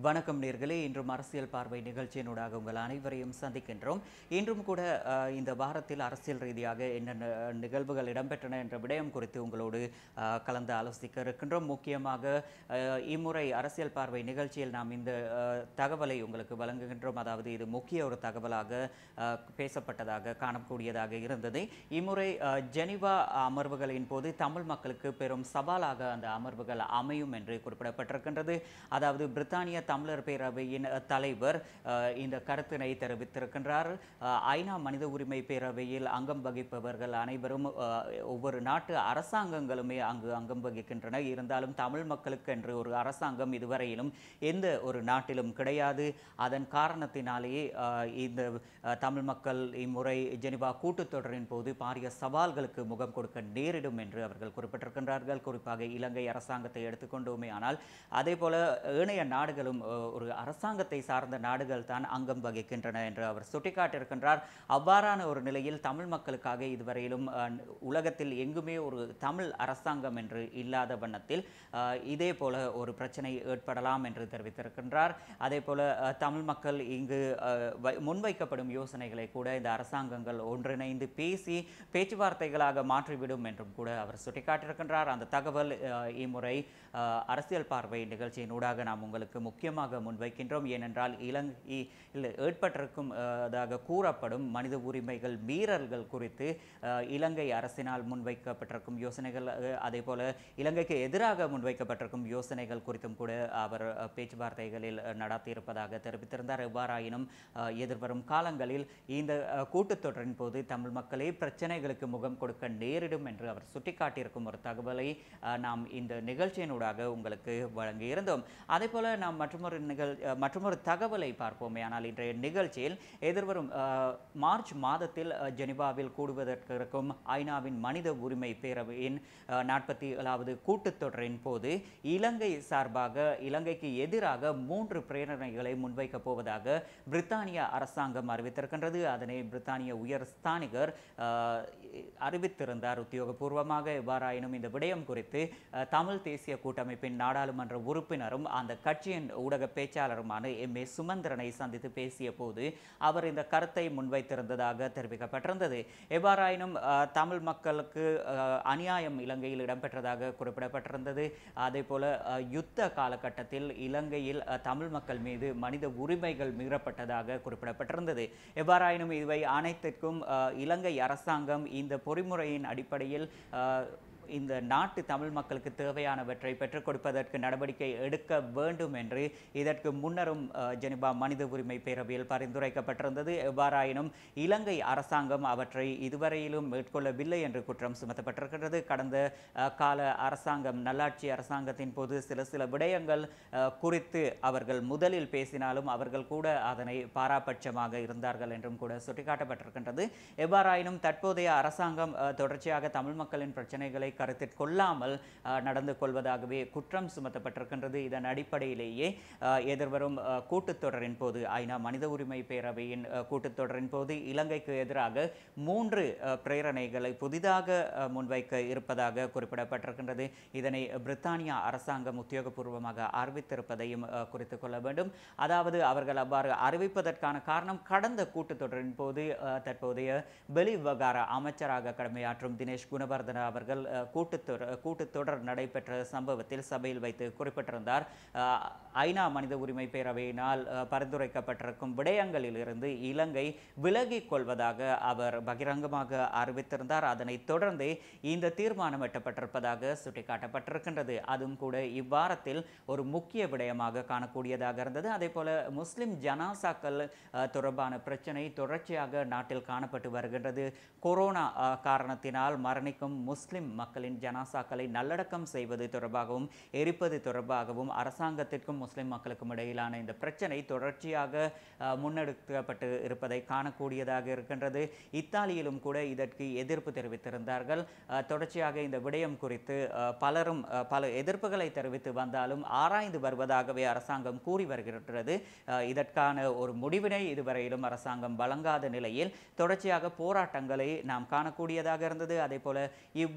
வணக்கம் நேர்களே இன்றும் அரசியல் பார்வை நிகழ்ச்சியினூடாக உங்கள் அனைவரையும் சந்திக்கின்றோம் இன்றும் கூட அஹ், இந்த வாரத்தில் அரசியல் ரீதியாக என்னென்ன நிகழ்வுகள் இடம்பெற்றன என்ற விடயம் குறித்து உங்களோடு அஹ், கலந்து ஆலோசிக்க இருக்கின்றோம் முக்கியமாக அஹ், இம்முறை அரசியல் பார்வை நிகழ்ச்சியில் நாம் இந்த அஹ், தகவலை உங்களுக்கு வழங்குகின்றோம் அதாவது இது முக்கிய ஒரு தகவலாக அஹ், பேசப்பட்டதாக காணக்கூடியதாக இருந்தது இம்முறை அஹ், ஜெனீவா அமர்வுகளின் போது தமிழ் மக்களுக்கு பெரும் சவாலாக அந்த அமர்வுகள் அமையும் என்று குறிப்பிடப்பட்டிருக்கின்றது அதாவது பிரித்தானிய தமிழர் பேரவையின் அஹ், தலைவர் அஹ், இந்த கருத்தினை தெரிவித்திருக்கின்றார் அஹ், ஐநா மனித உரிமை பேரவையில் அங்கம் வகிப்பவர்கள் அனைவரும் அஹ், ஒவ்வொரு நாட்டு அரசாங்கங்களுமே அங்கு அங்கம் வகிக்கின்றன இருந்தாலும் தமிழ் மக்களுக்கு என்று ஒரு அரசாங்கம் இதுவரையிலும் எந்த ஒரு நாட்டிலும் கிடையாது அதன் காரணத்தினாலேயே அஹ், இந்த அஹ், தமிழ் மக்கள் இம்முறை ஜெனிவா கூட்டுத்தொடரின் போது பாரிய சவால்களுக்கு முகம் கொடுக்க நேரிடும் என்று அவர்கள் குறிப்பிட்டிருக்கின்றார்கள் குறிப்பாக இலங்கை அரசாங்கத்தை எடுத்துக்கொண்டோமே ஆனால் அதே போல ஏனைய நாடுகளும் அஹ், ஒரு அரசாங்கத்தை சார்ந்த நாடுகள் தான் அங்கம் வகிக்கின்றன என்று அவர் சுட்டிக்காட்டியிருக்கின்றார் அவ்வாறான ஒரு நிலையில் தமிழ் மக்களுக்காக இதுவரையிலும் அஹ், உலகத்தில் எங்குமே ஒரு தமிழ் அரசாங்கம் என்று இல்லாத வண்ணத்தில் அஹ், இதே போல ஒரு பிரச்சனை ஏற்படலாம் என்று தெரிவித்திருக்கின்றார் அதே போல அஹ், தமிழ் மக்கள் இங்கு அஹ், வை- முன்வைக்கப்படும் யோசனைகளை கூட இந்த அரசாங்கங்கள் ஒன்றிணைந்து பேசி பேச்சுவார்த்தைகளாக மாற்றிவிடும் என்றும் கூட அவர் சுட்டிக்காட்டியிருக்கின்றார் அந்த தகவல் அஹ், இம்முறை அஹ், அரசியல் பார்வை நிகழ்ச்சியின் ஊடாக நாம் உங்களுக்கு முக்கியமாக முன்வைக்கின்றோம் ஏனென்றால் இலங்கையில் ஏற்பட்டிருக்கும் அஹ், அதாக கூறப்படும் மனித உரிமைகள் மீறல்கள் குறித்து அஹ், இலங்கை அரசினால் முன்வைக்கப்பட்டிருக்கும் யோசனைகள் அஹ், அதே போல இலங்கைக்கு எதிராக முன்வைக்கப்பட்டிருக்கும் யோசனைகள் குறித்தும் கூட அவர் அஹ், பேச்சுவார்த்தைகளில் அஹ், நடத்தியிருப்பதாக தெரிவித்திருந்தார் எவ்வாறாயினும் அஹ், எதிர்வரும் காலங்களில் இந்த அஹ், கூட்டுத்தொடரின் போது தமிழ் மக்களே பிரச்சனைகளுக்கு முகம் கொடுக்க நேரிடும் என்று அவர் சுட்டிக்காட்டியிருக்கும் ஒரு தகவலை அஹ், நாம் இந்த நிகழ்ச்சியினூடாக உங்களுக்கு வழங்கியிருந்தோம் அதே போல நாம் மற்றொரு நிகழ் அஹ், மற்றொரு தகவலை பார்ப்போமே ஆனால் இன்றைய நிகழ்ச்சியில் எதிர்வரும் அஹ், மார்ச் மாதத்தில் அஹ், ஜெனீவாவில் கூடுவதற்கு இருக்கும் ஐநாவின் மனித உரிமை பேரவையின் நாற்பத்தி ஏழாவது கூட்டுத்தொடரின் போது இலங்கை சார்பாக இலங்கைக்கு எதிராக மூன்று பிரேரணைகளை முன்வைக்கப் போவதாக பிரித்தானிய அரசாங்கம் அறிவித்திருக்கின்றது அதனை பிரித்தானிய உயர் ஸ்தானிகர் அஹ், அறிவித்திருந்தார் உத்தியோகபூர்வமாக எவ்வாறாயினும் இந்த விடயம் குறித்து அஹ், தமிழ் தேசிய கூட்டமைப்பின் நாடாளுமன்ற உறுப்பினரும் அந்த கட்சியின் ஊடக பேச்சாளருமான எம் ஏ சுமந்திரனை சந்தித்து பேசிய போது அவர் இந்த கருத்தை முன்வைத்திருந்ததாக தெரிவிக்கப்பட்டிருந்தது எவ்வாறாயினும் அஹ், தமிழ் மக்களுக்கு அஹ், அநியாயம் இலங்கையில் இடம்பெற்றதாக குறிப்பிடப்பட்டிருந்தது அதே போல அஹ், யுத்த காலகட்டத்தில் இலங்கையில் அஹ், தமிழ் மக்கள் மீது மனித உரிமைகள் மீறப்பட்டதாக குறிப்பிடப்பட்டிருந்தது எவ்வாறாயினும் இவை அனைத்திற்கும் அஹ், இலங்கை அரசாங்கம் இந்த பொறிமுறையின் அடிப்படையில் அஹ், இந்த நாட்டு தமிழ் மக்களுக்கு தேவையானவற்றை பெற்றுக் கொடுப்பதற்கு நடவடிக்கை எடுக்க வேண்டும் என்று இதற்கு முன்னரும் அஹ், ஜெனிவா மனித உரிமை பேரவையில் பரிந்துரைக்கப்பட்டிருந்தது எவ்வாறாயினும் இலங்கை அரசாங்கம் அவற்றை இதுவரையிலும் மேற்கொள்ளவில்லை என்று குற்றம் சுமத்தப்பட்டிருக்கிறது கடந்த அஹ், கால அரசாங்கம் நல்லாட்சி அரசாங்கத்தின் போது சில சில விடயங்கள் அஹ், குறித்து அவர்கள் முதலில் பேசினாலும் அவர்கள் கூட அதனை பாராபட்சமாக இருந்தார்கள் என்றும் கூட சுட்டிக்காட்டப்பட்டிருக்கின்றது எவ்வாறாயினும் தற்போதைய அரசாங்கம் அஹ், தொடர்ச்சியாக தமிழ் மக்களின் பிரச்சனைகளை கருத்தில் கொள்ளாமல் அஹ், நடந்து கொள்வதாகவே குற்றம் சுமத்தப்பட்டிருக்கின்றது இதன் அடிப்படையிலேயே அஹ், எதிர்வரும் அஹ், கூட்டுத்தொடரின் போது ஐநா மனித உரிமை பேரவையின் அஹ், கூட்டுத்தொடரின் போது இலங்கைக்கு எதிராக மூன்று அஹ், பிரேரணைகளை புதிதாக அஹ், முன்வைக்க இருப்பதாக குறிப்பிடப்பட்டிருக்கின்றது இதனை பிரித்தானியா அரசாங்கம் உத்தியோகபூர்வமாக அறிவித்திருப்பதையும் அஹ், குறித்துக் கொள்ள வேண்டும் அதாவது அவர்கள் அவ்வாறு அறிவிப்பதற்கான காரணம் கடந்த கூட்டுத்தொடரின் போது அஹ், தற்போதைய வெளிவிவகார அமைச்சராக கடமையாற்றும் தினேஷ் குணவர்தன அவர்கள் அஹ், கூட்டுத்தொடர் கூட்டுத்தொடர் நடைபெற்ற சம்பவத்தில் சபையில் வைத்து குறிப்பிட்டிருந்தார் அஹ், ஐநா மனித உரிமை பேரவையினால் அஹ், பரிந்துரைக்கப்பட்டிருக்கும் விடயங்களில் இருந்து இலங்கை விலகிக் கொள்வதாக அவர் பகிரங்கமாக அறிவித்திருந்தார் அதனைத் தொடர்ந்து இந்த தீர்மானம் எட்டப்பட்டிருப்பதாக சுட்டிக்காட்டப்பட்டிருக்கின்றது அதுவும் கூட இவ்வாரத்தில் ஒரு முக்கிய விடயமாக காணக்கூடியதாக இருந்தது அதே போல முஸ்லிம் ஜனாசாக்கள் அஹ், தொடர்பான பிரச்சனை தொடர்ச்சியாக நாட்டில் காணப்பட்டு வருகின்றது கொரோனா அஹ், காரணத்தினால் மரணிக்கும் முஸ்லிம் மக்களின் ஜனாசாக்களை நல்லடக்கம் செய்வது தொடர்பாகவும் எரிப்பது தொடர்பாகவும் அரசாங்கத்திற்கும் முஸ்லிம் மக்களுக்கும் இடையிலான இந்த பிரச்சனை தொடர்ச்சியாக அஹ், முன்னெடுக்கப்பட்டு இருப்பதை காணக்கூடியதாக இருக்கின்றது இத்தாலியிலும் கூட இதற்கு எதிர்ப்பு தெரிவித்திருந்தார்கள் அஹ், தொடர்ச்சியாக இந்த விடயம் குறித்து அஹ், பலரும் அஹ், பல எதிர்ப்புகளை தெரிவித்து வந்தாலும் ஆராய்ந்து வருவதாகவே அரசாங்கம் கூறி வருகின்றது அஹ், இதற்கான ஒரு முடிவினை இதுவரையிலும் அரசாங்கம் வழங்காத நிலையில் தொடர்ச்சியாக போராட்டங்களை நாம் காணக்கூடியதாக இருந்தது அதே போல இவ்வாரத்தில்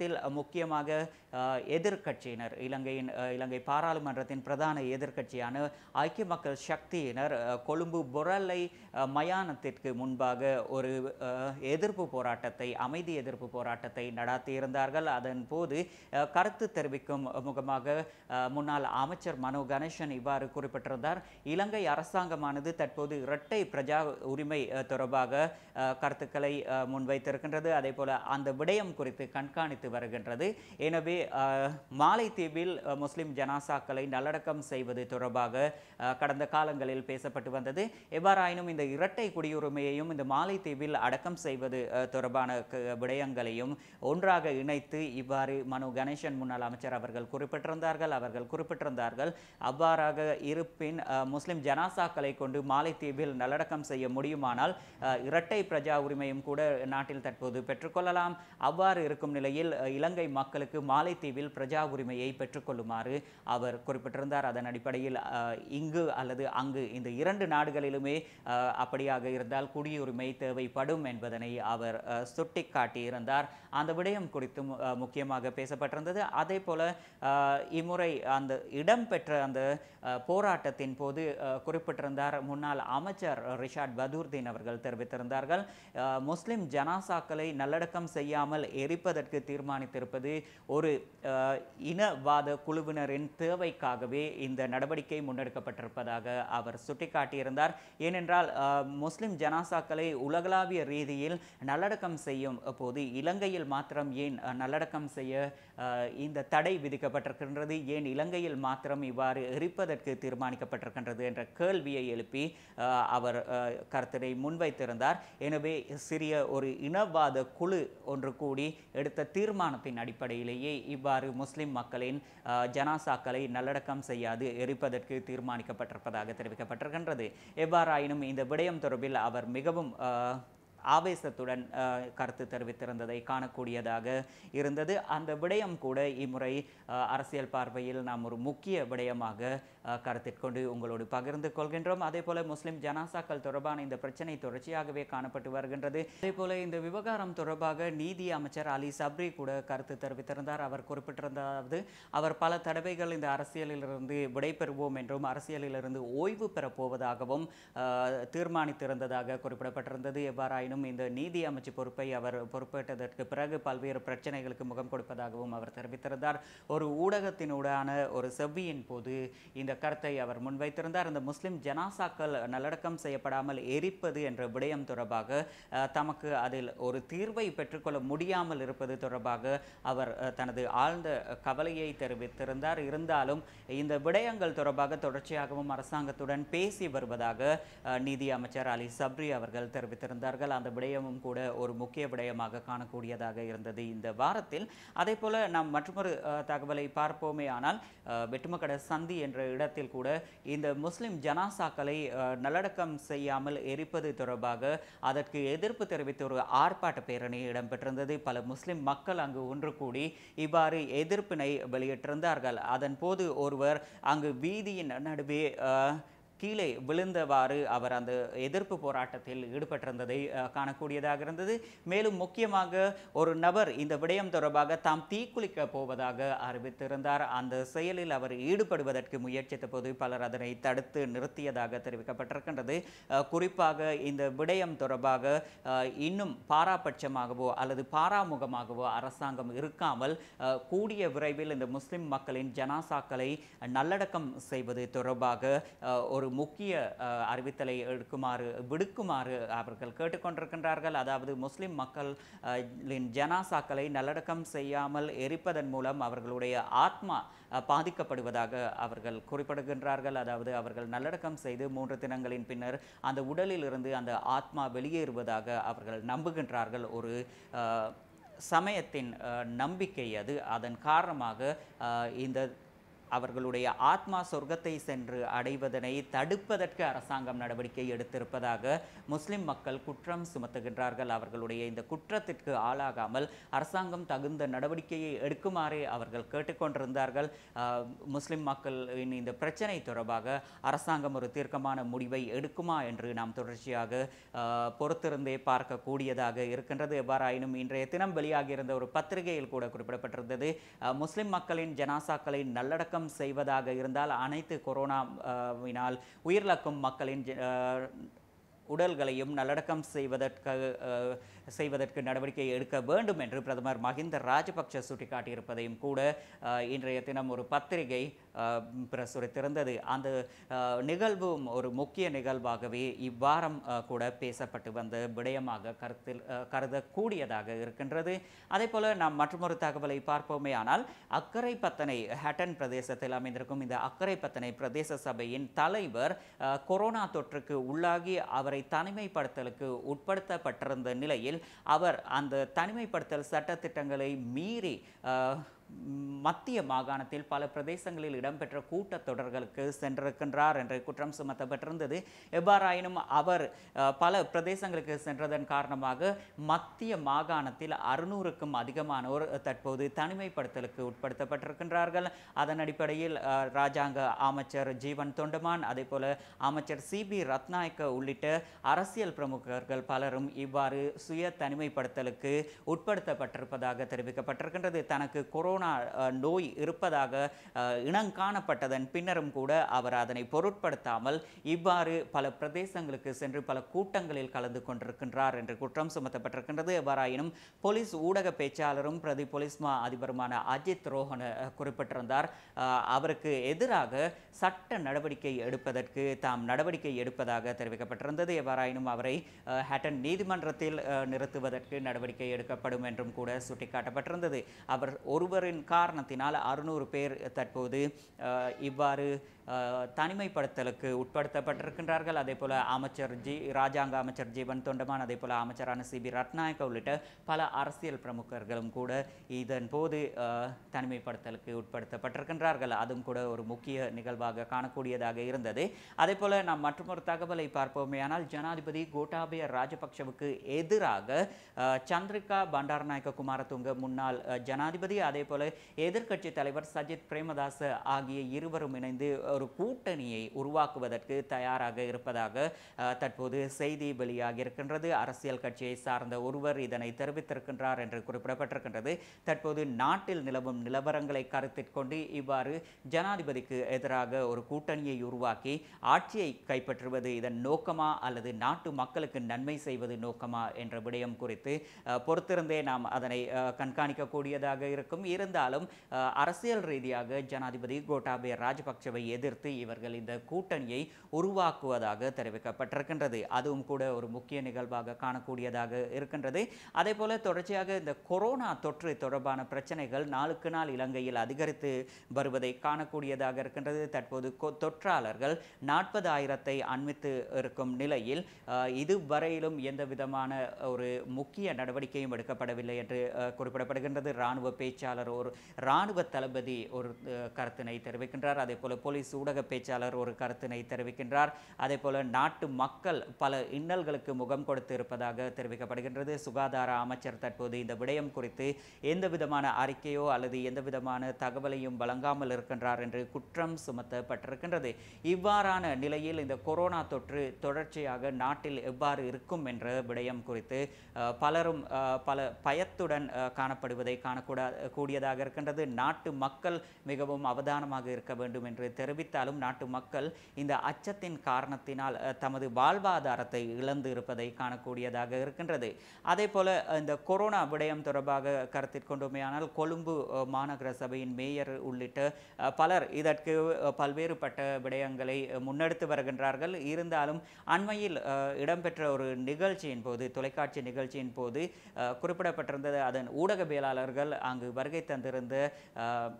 அதில் முக்கியமாக அஹ், எதிர்க்கட்சியினர் இலங்கையின் அஹ், இலங்கை பாராளுமன்றத்தின் பிரதான எதிர்க்கட்சியான ஐக்கிய மக்கள் சக்தியினர் அஹ், கொழும்பு பொரலை அஹ், மயானத்திற்கு முன்பாக ஒரு அஹ், எதிர்ப்பு போராட்டத்தை அமைதி எதிர்ப்பு போராட்டத்தை நடத்தியிருந்தார்கள் அதன் போது அஹ், கருத்து தெரிவிக்கும் முகமாக அஹ், முன்னாள் அமைச்சர் மனோ கணேசன் இவ்வாறு குறிப்பிட்டிருந்தார் இலங்கை அரசாங்கமானது தற்போது இரட்டை பிரஜா உரிமை அஹ், தொடர்பாக அஹ், கருத்துக்களை அஹ், முன்வைத்திருக்கின்றது அதே போல அந்த விடயம் குறித்து கண்காணித்து வருகின்றது எனவே அஹ், மாலைத்தீவில் அஹ், முஸ்லிம் ஜனாசாக்களை நல்லடக்கம் செய்வது தொடர்பாக அஹ், கடந்த காலங்களில் பேசப்பட்டு வந்தது எவ்வாறாயினும் இந்த இரட்டை குடியுரிமையையும் இந்த மாலைத்தீவில் அடக்கம் செய்வது அஹ், தொடர்பான க- விடயங்களையும் ஒன்றாக இணைத்து இவ்வாறு மனு கணேசன் முன்னாள் அமைச்சர் அவர்கள் குறிப்பிட்டிருந்தார்கள் அவர்கள் குறிப்பிட்டிருந்தார்கள் அவ்வாறாக இருப்பின் அஹ், முஸ்லிம் ஜனாசாக்களை கொண்டு மாலைத்தீவில் நல்லடக்கம் செய்ய முடியுமானால் அஹ், இரட்டை பிரஜா உரிமையும் கூட நாட்டில் தற்போது பெற்றுக்கொள்ளலாம் அவ்வாறு இருக்கும் நிலையில் அஹ், இலங்கை மக்களுக்கு மாலைத்தீவில் பிரஜா உரிமையை பெற்றுக்கொள்ளுமாறு அவர் குறிப்பிட்டிருந்தார் அதன் அடிப்படையில் அஹ், இங்கு அல்லது அங்கு இந்த இரண்டு நாடுகளிலுமே அஹ், அப்படியாக இருந்தால் குடியுரிமை தேவைப்படும் என்பதனை அவர் அஹ், சுட்டிக்காட்டியிருந்தார் அந்த விடயம் குறித்தும் அஹ், முக்கியமாக பேசப்பட்டிருந்தது அதே போல அஹ், இம்முறை அந்த இடம்பெற்ற அந்த அஹ், போராட்டத்தின் போது அஹ், குறிப்பிட்டிருந்தார் முன்னாள் அமைச்சர் ரிஷாட் பதூர்தீன் அவர்கள் தெரிவித்திருந்தார்கள் அஹ், முஸ்லிம் ஜனாசாக்களை நல்லடக்கம் செய்யாமல் எரிப்பதற்கு தீர்மானித்திருப்பது ஒரு அஹ், இனவாத குழுவினரின் தேவைக்காகவே இந்த நடவடிக்கை முன்னெடுக்கப்பட்டிருப்பதாக அவர் சுட்டிக்காட்டியிருந்தார் ஏனென்றால் அஹ், முஸ்லிம் ஜனாசாக்களை உலகளாவிய ரீதியில் நல்லடக்கம் செய்யும் போது இலங்கையில் மாத்திரம் ஏன் அஹ், நல்லடக்கம் செய்ய அஹ், இந்த தடை விதிக்கப்பட்டிருக்கின்றது ஏன் இலங்கையில் மாத்திரம் இவ்வாறு எரிப்பதற்கு தீர்மானிக்கப்பட்டிருக்கின்றது என்ற கேள்வியை எழுப்பி அஹ், அவர் அஹ், கருத்தினை முன்வைத்திருந்தார் எனவே சிறிய ஒரு இனவாத குழு ஒன்று கூடி எடுத்த தீர்மானத்தின் அடிப்படையிலேயே இவ்வாறு முஸ்லிம் மக்களின் அஹ், ஜனாசாக்களை நல்லடக்கம் செய்யாது எரிப்பதற்கு தீர்மானிக்கப்பட்டிருப்பதாக தெரிவிக்கப்பட்டிருக்கின்றது எவ்வாறாயினும் இந்த விடயம் தொடர்பில் அவர் மிகவும் அஹ், ஆவேசத்துடன் அஹ், கருத்து தெரிவித்திருந்ததை காணக்கூடியதாக இருந்தது அந்த விடயம் கூட இம்முறை அஹ், அரசியல் பார்வையில் நாம் ஒரு முக்கிய விடயமாக அஹ், கருத்திற்கொண்டு உங்களோடு பகிர்ந்து கொள்கின்றோம் அதே போல முஸ்லிம் ஜனாசாக்கள் தொடர்பான இந்த பிரச்சனை தொடர்ச்சியாகவே காணப்பட்டு வருகின்றது அதே போல இந்த விவகாரம் தொடர்பாக நீதி அமைச்சர் அலி சப்ரி கூட கருத்து தெரிவித்திருந்தார் அவர் குறிப்பிட்டிருந்தாவது அவர் பல தடவைகள் இந்த அரசியலிலிருந்து விடைபெறுவோம் என்றும் அரசியலிலிருந்து ஓய்வு பெறப் போவதாகவும் அஹ், தீர்மானித்திருந்ததாக குறிப்பிடப்பட்டிருந்தது எவ்வாறாயினும் இந்த நீதி அமைச்சு பொறுப்பை அவர் பொறுப்பேற்றதற்கு பிறகு பல்வேறு பிரச்சனைகளுக்கு முகம் கொடுப்பதாகவும் அவர் தெரிவித்திருந்தார் ஒரு ஊடகத்தினூடான ஒரு செவ்வியின் போது இந்த கருத்தை அவர் முன்வைத்திருந்தார் இந்த முஸ்லிம் ஜனாசாக்கள் நல்லடக்கம் செய்யப்படாமல் எரிப்பது என்ற விடயம் தொடர்பாக அஹ், தமக்கு அதில் ஒரு தீர்வை பெற்றுக்கொள்ள முடியாமல் இருப்பது தொடர்பாக அவர் அஹ், தனது ஆழ்ந்த கவலையை தெரிவித்திருந்தார் இருந்தாலும் இந்த விடயங்கள் தொடர்பாக தொடர்ச்சியாகவும் அரசாங்கத்துடன் பேசி வருவதாக அஹ், நீதி அமைச்சர் அலி சப்ரி அவர்கள் தெரிவித்திருந்தார்கள் அந்த விடயமும் கூட ஒரு முக்கிய விடயமாக காணக்கூடியதாக இருந்தது இந்த வாரத்தில் அதே போல நாம் மற்றொரு அஹ், தகவலை பார்ப்போமே ஆனால் அஹ், வெட்டுமக்கட சந்தி என்ற இடத்தில் கூட இந்த முஸ்லிம் ஜனாசாக்களை அஹ், நல்லடக்கம் செய்யாமல் எரிப்பது தொடர்பாக அதற்கு எதிர்ப்பு தெரிவித்த ஒரு ஆர்ப்பாட்ட பேரணி இடம்பெற்றிருந்தது பல முஸ்லிம் மக்கள் அங்கு ஒன்று கூடி இவ்வாறு எதிர்ப்பினை வெளியிட்டிருந்தார்கள் அதன் போது ஒருவர் அங்கு வீதியின் நடுவே அஹ், கீழே விழுந்தவாறு அவர் அந்த எதிர்ப்பு போராட்டத்தில் ஈடுபட்டிருந்ததை அஹ், காணக்கூடியதாக இருந்தது மேலும் முக்கியமாக ஒரு நபர் இந்த விடயம் தொடர்பாக தாம் தீக்குளிக்க போவதாக அறிவித்திருந்தார் அந்த செயலில் அவர் ஈடுபடுவதற்கு முயற்சித்த போது பலர் அதனை தடுத்து நிறுத்தியதாக தெரிவிக்கப்பட்டிருக்கின்றது அஹ், குறிப்பாக இந்த விடயம் தொடர்பாக அஹ், இன்னும் பாராபட்சமாகவோ அல்லது பாராமுகமாகவோ அரசாங்கம் இருக்காமல் அஹ், கூடிய விரைவில் இந்த முஸ்லிம் மக்களின் ஜனாசாக்களை நல்லடக்கம் செய்வது தொடர்பாக அஹ், ஒரு முக்கிய அஹ், அறிவித்தலை எடுக்குமாறு விடுக்குமாறு அவர்கள் கேட்டுக்கொண்டிருக்கின்றார்கள் அதாவது முஸ்லிம் மக்களின் ஜனாசாக்களை நல்லடக்கம் செய்யாமல் எரிப்பதன் மூலம் அவர்களுடைய ஆத்மா அஹ், பாதிக்கப்படுவதாக அவர்கள் குறிப்பிடுகின்றார்கள் அதாவது அவர்கள் நல்லடக்கம் செய்து மூன்று தினங்களின் பின்னர் அந்த உடலில் இருந்து அந்த ஆத்மா வெளியேறுவதாக அவர்கள் நம்புகின்றார்கள் ஒரு அஹ், சமயத்தின் அஹ், நம்பிக்கை அது அதன் காரணமாக அஹ், இந்த அவர்களுடைய ஆத்மா சொர்க்கத்தை சென்று அடைவதனை தடுப்பதற்கு அரசாங்கம் நடவடிக்கை எடுத்திருப்பதாக முஸ்லிம் மக்கள் குற்றம் சுமத்துகின்றார்கள் அவர்களுடைய இந்த குற்றத்திற்கு ஆளாகாமல் அரசாங்கம் தகுந்த நடவடிக்கையை எடுக்குமாறு அவர்கள் கேட்டுக்கொண்டிருந்தார்கள் ஆஹ், முஸ்லிம் மக்களின் இந்த பிரச்சனை தொடர்பாக அரசாங்கம் ஒரு தீர்க்கமான முடிவை எடுக்குமா என்று நாம் தொடர்ச்சியாக ஆஹ், பொறுத்திருந்தே பார்க்கக்கூடியதாக இருக்கின்றது எவ்வாறாயினும் இன்றைய தினம் வெளியாகியிருந்த ஒரு பத்திரிகையில் கூட குறிப்பிடப்பட்டிருந்தது ஆஹ், முஸ்லிம் மக்களின் ஜனாசாக்களை நல்லடக்கம் செய்வதாக இருந்தால் அனைத்து கொரோனாவினால் உயிரிழக்கும் மக்களின் ஜ- ஆஹ், உடல்களையும் நல்லடக்கம் செய்வதற்கு அஹ், செய்வதற்கு நடவடிக்கை எடுக்க வேண்டும் என்று பிரதமர் மஹிந்த ராஜபக்ஷ சுட்டிக்காட்டியிருப்பதையும் கூட அஹ், இன்றைய தினம் ஒரு பத்திரிகை அஹ், பிரசுரித்திருந்தது அந்த அஹ், நிகழ்வும் ஒரு முக்கிய நிகழ்வாகவே இவ்வாரம் அஹ், கூட பேசப்பட்டு வந்த விடயமாக கருத்தில் அஹ், கருதக்கூடியதாக இருக்கின்றது அதே போல நாம் மற்றொரு தகவலை பார்ப்போமே ஆனால் அக்கரை பத்தனை ஹட்டன் பிரதேசத்தில் அமைந்திருக்கும் இந்த அக்கரை பத்தனை பிரதேச சபையின் தலைவர் அஹ், கொரோனா தொற்றுக்கு உள்ளாகி அவரை தனிமைப்படுத்தலுக்கு உட்படுத்தப்பட்டிருந்த நிலையில் அவர் அந்த தனிமைப்படுத்தல் சட்டத்திட்டங்களை மீறி அஹ், மத்திய மாகாணத்தில் பல பிரதேசங்களில் இடம்பெற்ற கூட்டத்தொடர்களுக்கு சென்றிருக்கின்றார் என்று குற்றம் சுமத்தப்பட்டிருந்தது எவ்வாறாயினும் அவர் அஹ், பல பிரதேசங்களுக்கு சென்றதன் காரணமாக மத்திய மாகாணத்தில் அறுநூறுக்கும் அதிகமானோர் தற்போது தனிமைப்படுத்தலுக்கு உட்படுத்தப்பட்டிருக்கின்றார்கள் அதன் அடிப்படையில் அஹ், ராஜாங்க அமைச்சர் ஜீவன் தொண்டமான் அதே போல அமைச்சர் சிபி ரத்நாயக்க உள்ளிட்ட அரசியல் பிரமுகர்கள் பலரும் இவ்வாறு சுய தனிமைப்படுத்தலுக்கு உட்படுத்தப்பட்டிருப்பதாக தெரிவிக்கப்பட்டிருக்கின்றது தனக்கு கொரோனா அஹ், நோய் இருப்பதாக அஹ், இனங்காணப்பட்டதன் பின்னரும் கூட அவர் அதனை பொருட்படுத்தாமல் இவ்வாறு பல பிரதேசங்களுக்கு சென்று பல கூட்டங்களில் கலந்து கொண்டிருக்கின்றார் என்று குற்றம் சுமத்தப்பட்டிருக்கின்றது எவ்வாறாயினும் போலீஸ் ஊடக பேச்சாளரும் பிரதி போலீஸ் மா அதிபருமான அஜித் ரோஹன அஹ், குறிப்பிட்டிருந்தார் அஹ், அவருக்கு எதிராக சட்ட நடவடிக்கை எடுப்பதற்கு தாம் நடவடிக்கை எடுப்பதாக தெரிவிக்கப்பட்டிருந்தது எவ்வாறாயினும் அவரை அஹ், ஹட்டன் நீதிமன்றத்தில் அஹ், நிறுத்துவதற்கு நடவடிக்கை எடுக்கப்படும் என்றும் கூட சுட்டிக்காட்டப்பட்டிருந்தது அவர் ஒருவரின் காரணத்தினால் அறுநூறு பேர் தற்போது அஹ், இவ்வாறு அஹ், தனிமைப்படுத்தலுக்கு உட்படுத்தப்பட்டிருக்கின்றார்கள் அதே போல அமைச்சர் ஜி ராஜாங்க அமைச்சர் ஜீவன் தொண்டமான் அதே போல அமைச்சரான சிபி ரத்நாயக்க உள்ளிட்ட பல அரசியல் பிரமுகர்களும் கூட இதன் போது அஹ், தனிமைப்படுத்தலுக்கு உட்படுத்தப்பட்டிருக்கின்றார்கள் அதுவும் கூட ஒரு முக்கிய நிகழ்வாக காணக்கூடியதாக இருந்தது அதே போல நாம் மற்றொரு தகவலை பார்ப்போமே ஆனால் ஜனாதிபதி கோட்டாபய ராஜபக்ஷவுக்கு எதிராக அஹ், சந்திரிகா பண்டாரநாயக்க குமாரதுங்க முன்னாள் அஹ், ஜனாதிபதி அதே போல எதிர்க்கட்சி தலைவர் சஜித் பிரேமதாச ஆகிய இருவரும் இணைந்து ஒரு கூட்டணியை உருவாக்குவதற்கு தயாராக இருப்பதாக அஹ், தற்போது செய்தி வெளியாகி இருக்கின்றது அரசியல் கட்சியை சார்ந்த ஒருவர் இதனை தெரிவித்திருக்கின்றார் என்று குறிப்பிடப்பட்டிருக்கின்றது தற்போது நாட்டில் நிலவும் நிலவரங்களை கருத்தில் கொண்டு இவ்வாறு ஜனாதிபதிக்கு எதிராக ஒரு கூட்டணியை உருவாக்கி ஆட்சியை கைப்பற்றுவது இதன் நோக்கமா அல்லது நாட்டு மக்களுக்கு நன்மை செய்வது நோக்கமா என்ற விடயம் குறித்து அஹ், பொறுத்திருந்தே நாம் அதனை அஹ், கண்காணிக்கக்கூடியதாக இருக்கும் இருந்தாலும் அஹ், அரசியல் ரீதியாக ஜனாதிபதி கோட்டாபய ராஜபக்சவை எதிர்த்து இவர்கள் இந்த கூட்டணியை உருவாக்குவதாக தெரிவிக்கப்பட்டிருக்கின்றது அதுவும் கூட ஒரு முக்கிய நிகழ்வாக காணக்கூடியதாக இருக்கின்றது அதே போல தொடர்ச்சியாக இந்த கொரோனா தொற்று தொடர்பான பிரச்சனைகள் நாளுக்கு நாள் இலங்கையில் அதிகரித்து வருவதை காணக்கூடியதாக இருக்கின்றது தற்போது கொ- தொற்றாளர்கள் நாற்பதாயிரத்தை அண்மித்து இருக்கும் நிலையில் அஹ், இதுவரையிலும் எந்த விதமான ஒரு முக்கிய நடவடிக்கையும் எடுக்கப்படவில்லை என்று அஹ், குறிப்பிடப்படுகின்றது இராணுவ பேச்சாளர் ஒரு இராணுவ தளபதி ஒரு அஹ், கருத்தினை தெரிவிக்கின்றார் அதே போல போலீஸ் ஊடக பேச்சாளர் ஒரு கருத்தினை தெரிவிக்கின்றார் அதே போல நாட்டு மக்கள் பல இன்னல்களுக்கு முகம் கொடுத்து இருப்பதாக தெரிவிக்கப்படுகின்றது சுகாதார அமைச்சர் தற்போது இந்த விடயம் குறித்து எந்த விதமான அறிக்கையோ அல்லது எந்த விதமான தகவலையும் வழங்காமல் இருக்கின்றார் என்று குற்றம் சுமத்தப்பட்டிருக்கின்றது இவ்வாறான நிலையில் இந்த கொரோனா தொற்று தொடர்ச்சியாக நாட்டில் எவ்வாறு இருக்கும் என்ற விடயம் குறித்து அஹ், பலரும் அஹ், பல பயத்துடன் அஹ், காணப்படுவதை காணக்கூடா கூடியதாக இருக்கின்றது நாட்டு மக்கள் மிகவும் அவதானமாக இருக்க வேண்டும் என்று தெரிவித்தாலும் நாட்டு மக்கள் இந்த அச்சத்தின் காரணத்தினால் அஹ், தமது வாழ்வாதாரத்தை இழந்து இருப்பதை காணக்கூடியதாக இருக்கின்றது அதே போல அஹ், இந்த கொரோனா விடயம் தொடர்பாக கருத்தில் கொண்டோமேயானால் கொழும்பு அஹ், மாநகர சபையின் மேயர் உள்ளிட்ட அஹ், பலர் இதற்கு அஹ், பல்வேறுபட்ட விடயங்களை அஹ், முன்னெடுத்து வருகின்றார்கள் இருந்தாலும் அண்மையில் அஹ், இடம்பெற்ற ஒரு நிகழ்ச்சியின் போது தொலைக்காட்சி நிகழ்ச்சியின் போது அஹ், குறிப்பிடப்பட்டிருந்தது அதன் ஊடகவியலாளர்கள் அங்கு வருகை தந்திருந்த அஹ்,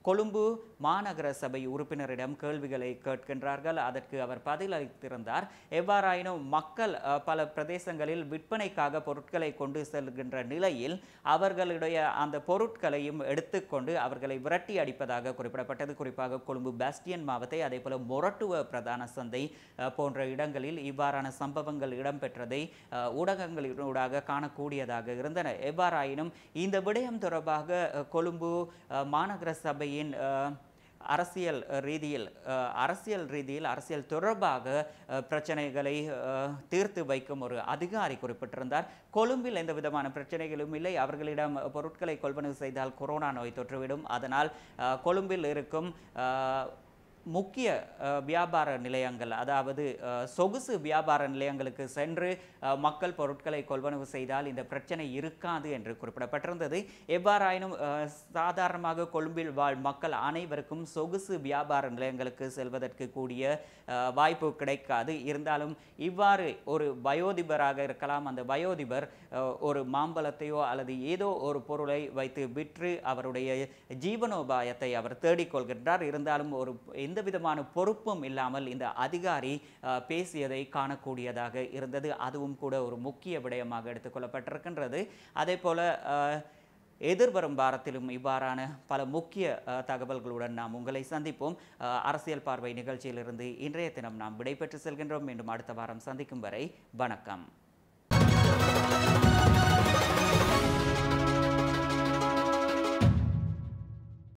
கொழும்பு மாநகர சபை உறுப்பினரிடம் கேள்விகளை கேட்கின்றார்கள் அதற்கு அவர் பதிலளித்திருந்தார் எவ்வாறாயினும் மக்கள் அஹ், பல பிரதேசங்களில் விற்பனைக்காக பொருட்களை கொண்டு செல்கின்ற நிலையில் அவர்களுடைய அந்த பொருட்களையும் எடுத்துக்கொண்டு அவர்களை விரட்டி அடிப்பதாக குறிப்பிடப்பட்டது குறிப்பாக கொழும்பு பாஸ்டியன் மாவத்தை அதே போல மொரட்டுவ பிரதான சந்தை அஹ், போன்ற இடங்களில் இவ்வாறான சம்பவங்கள் இடம்பெற்றதை அஹ், ஊடகங்களினூடாக காணக்கூடியதாக இருந்தன எவ்வாறாயினும் இந்த விடயம் தொடர்பாக அஹ், கொழும்பு அஹ், மாநகர சபையின் அஹ், அரசியல் ரீதியில் அஹ், அரசியல் ரீதியில் அரசியல் தொடர்பாக அஹ், பிரச்சனைகளை அஹ், தீர்த்து வைக்கும் ஒரு அதிகாரி குறிப்பிட்டிருந்தார் கொழும்பில் எந்த விதமான பிரச்சனைகளும் இல்லை அவர்களிடம் பொருட்களை கொள்வனவு செய்தால் கொரோனா நோய் தொற்றுவிடும் அதனால் அஹ், கொழும்பில் இருக்கும் அஹ், முக்கிய அஹ், வியாபார நிலையங்கள் அதாவது அஹ், சொகுசு வியாபார நிலையங்களுக்கு சென்று அஹ், மக்கள் பொருட்களை கொள்வனவு செய்தால் இந்த பிரச்சனை இருக்காது என்று குறிப்பிடப்பட்டிருந்தது எவ்வாறாயினும் அஹ், சாதாரணமாக கொழும்பில் வாழ் மக்கள் அனைவருக்கும் சொகுசு வியாபார நிலையங்களுக்கு செல்வதற்கு கூடிய அஹ், வாய்ப்பு கிடைக்காது இருந்தாலும் இவ்வாறு ஒரு வயோதிபராக இருக்கலாம் அந்த வயோதிபர் அஹ், ஒரு மாம்பழத்தையோ அல்லது ஏதோ ஒரு பொருளை வைத்து விற்று அவருடைய ஜீவனோபாயத்தை அவர் தேடிக்கொள்கின்றார் இருந்தாலும் ஒரு எந்த விதமான பொறுப்பும் இல்லாமல் இந்த அதிகாரி அஹ், பேசியதை காணக்கூடியதாக இருந்தது அதுவும் கூட ஒரு முக்கிய விடயமாக எடுத்துக்கொள்ளப்பட்டிருக்கின்றது அதே போல அஹ், எதிர்வரும் வாரத்திலும் இவ்வாறான பல முக்கிய அஹ், தகவல்களுடன் நாம் உங்களை சந்திப்போம் அஹ், அரசியல் பார்வை நிகழ்ச்சியிலிருந்து இன்றைய தினம் நாம் விடைபெற்று செல்கின்றோம் மீண்டும் அடுத்த வாரம் சந்திக்கும் வரை வணக்கம்